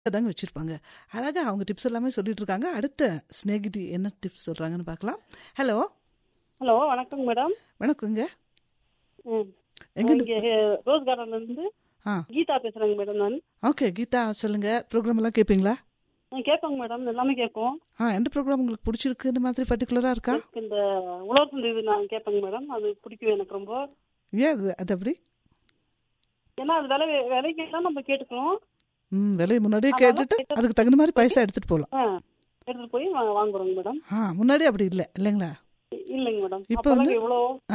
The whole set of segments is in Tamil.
தாங்க வச்சுருப்பாங்க அழகாக அவங்க டிப்ஸ் எல்லாமே சொல்லிட்டு இருக்காங்க அடுத்த ஸ்நேகிதி என்ன டிப்ஸ் சொல்கிறாங்கன்னு பார்க்கலாம் ஹலோ ஹலோ வணக்கம் மேடம் வணக்கங்க ம். எங்க இங்க ரோஸ் கார்டன்ல இருந்து ஆ கீதா பேசுறேங்க மேடம் நான் ஓகே கீதா சொல்லுங்கள் ப்ரோக்ராம் எல்லாம் கேட்பீங்களா நான் கேட்பேங்க மேடம் எல்லாமே கேட்போம் ஆ எந்த ப்ரோக்ராம் உங்களுக்கு பிடிச்சிருக்கு இந்த மாதிரி பர்டிகுலராக இருக்கா எனக்கு இந்த உழவர் சந்தை இது நான் கேட்பேங்க மேடம் அது பிடிக்கும் எனக்கு ரொம்ப ஏன் அது அது அப்படி ஏன்னா அது விலை விலைக்கெல்லாம் நம்ம கேட்டுக்கணும் ம் விலையை முன்னாடியே அதெல்லாம் கேட்டுட்டு கேட்டு- அதுக்கு தகுந்த மாதிரி பைசா எடுத்துகிட்டு போகலாம் ஆ எடுத்துட்டு போய் வா- வாங்குறோங்க மேடம் ஆ முன்னாடி அப்படி இல்லை இல்லைங்களா இ- இல்லைங்க மேடம் இப்ப அப்பெல்லாம் வந்து- எவ்வளோ ஆ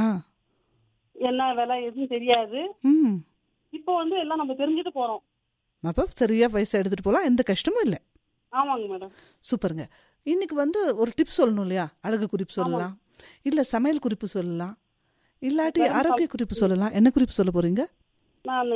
என்ன விலை எதுவும் தெரியாது ம் இப்போ வந்து எல்லாம் நம்ம தெரிஞ்சுட்டு போறோம் அப்போ சரியாக பைசா எடுத்துகிட்டு போகலாம் எந்த கஷ்டமும் இல்லை ஆமாங்க மேடம் சூப்பருங்க இன்னைக்கு வந்து ஒரு டிப் சொல்லணும் இல்லையா அழகு குறிப்பு சொல்லலாம் இல்லை சமையல் குறிப்பு சொல்லலாம் இல்லாட்டி வெறும் ஆரோக்கிய குறிப்பு சொல்லலாம் என்ன குறிப்பு சொல்ல போறீங்க நான்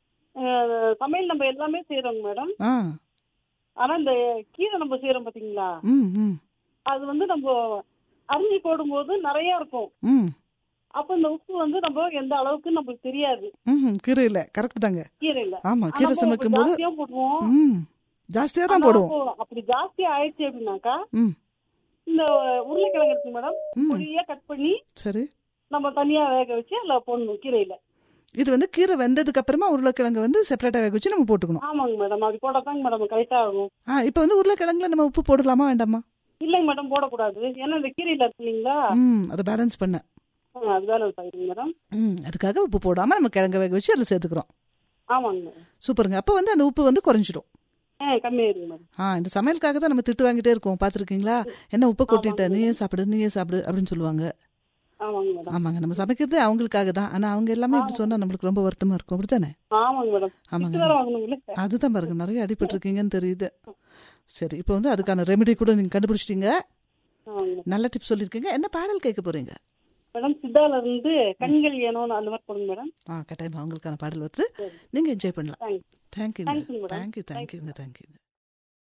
சமையல் நம்ம எல்லாமே செய்யறோங்க மேடம் ஆ ஆனா இந்த கீரை நம்ம செய்யறோம் பாத்தீங்களா ம் ம் அது வந்து நம்ம அரிஞ்சு போடும்போது நிறைய இருக்கும் ம் அப்ப இந்த உப்பு வந்து நம்ம எந்த அளவுக்கு நமக்கு தெரியாது ம் கீரை இல்லை கரெக்ட் தாங்க கீரையில ஆமாம் ஆனா கீரை நம்ம சமைக்கும் போது ஜாஸ்தியா போடுவோம் ம் ஜாஸ்தியாக தான் ஆனா போடுவோம் அப்போ அப்படி ஜாஸ்தி ஆயிடுச்சு அப்படின்னாக்கா ம் இந்த உருளைக்கிழங்கு இருக்கு மேடம் ம் பொடியா கட் பண்ணி சரி நம்ம தனியா வேக வச்சு அதுல போடணும் கீரையில இது வந்து கீரை வெந்ததுக்கு அப்புறமா உருளைக்கிழங்கு வந்து செப்பரேட்டாக வேக வச்சு நம்ம போட்டுக்கணும் ஆமாங்க மேடம் அப்படி போட்டாதாங்க மேடம் கரெக்டா ஆகும் ஆ இப்போ வந்து உருளைக்கிழங்குல நம்ம உப்பு போடலாமா வேண்டாமா இல்லைங்க மேடம் போடக்கூடாது ஏன்னா இந்த கீரையில இருக்கு இல்லைங்களா ம் அதை பேலன்ஸ் பண்ண ஆ, அது வேலை ஆயிடுங்க மேடம் ம் அதுக்காக உப்பு போடாமல் நம்ம கிழங்க வேக வச்சு அதில் சேர்த்துக்கிறோம் ஆமாங்க மேடம் சூப்பருங்க அப்போ வந்து அந்த உப்பு வந்து குறைஞ்சிடும் ஆ கம்மியாயிருங்க மேடம் ஆ இந்த சமையலுக்காக தான் நம்ம திட்டு வாங்கிட்டே இருக்கோம் பார்த்துருக்கீங்களா என்ன உப்பு கொட்டிட்ட நீயே சாப்பிடு நீயே சாப்பிடு அப்படின்னு சொல்லுவாங்க ஆமாங்க மேடம் ஆமாங்க நம்ம சமைக்கிறது அவங்களுக்காக தான் ஆனால் அவங்க எல்லாமே இப்படி சொன்னால் நம்மளுக்கு ரொம்ப வருத்தமாக இருக்கும் அப்படித்தானே ஆமாங்க மேடம் ஆமாங்க திட்டு வேற வாங்கணுங்களே அதுதான் பாருங்க நிறைய அடிபட்டிருக்கீங்கன்னு தெரியுது சரி இப்போ வந்து அதுக்கான ரெமெடி கூட நீங்கள் கண்டுபிடிச்சிட்டீங்க ஆமாங்க மேடம். நல்ல டிப்ஸ் சொல்லியிருக்கீங்க என்ன பாடல் கேட்க போறீங்க மேடம் சித்தால இருந்து கண்கள் ஏனோன்னு அந்த மாதிரி போடுங்க மேடம் ஆ கட்டாயமா அவங்களுக்கான பாடல் வருது சரி. நீங்கள் என்ஜாய் பண்ணலாம் தேங்க்ஸ் தேங்க்யூங்க Thank you, madam. Thank you Thank you. தேங்க்யூங்க தேங்க்யூங்க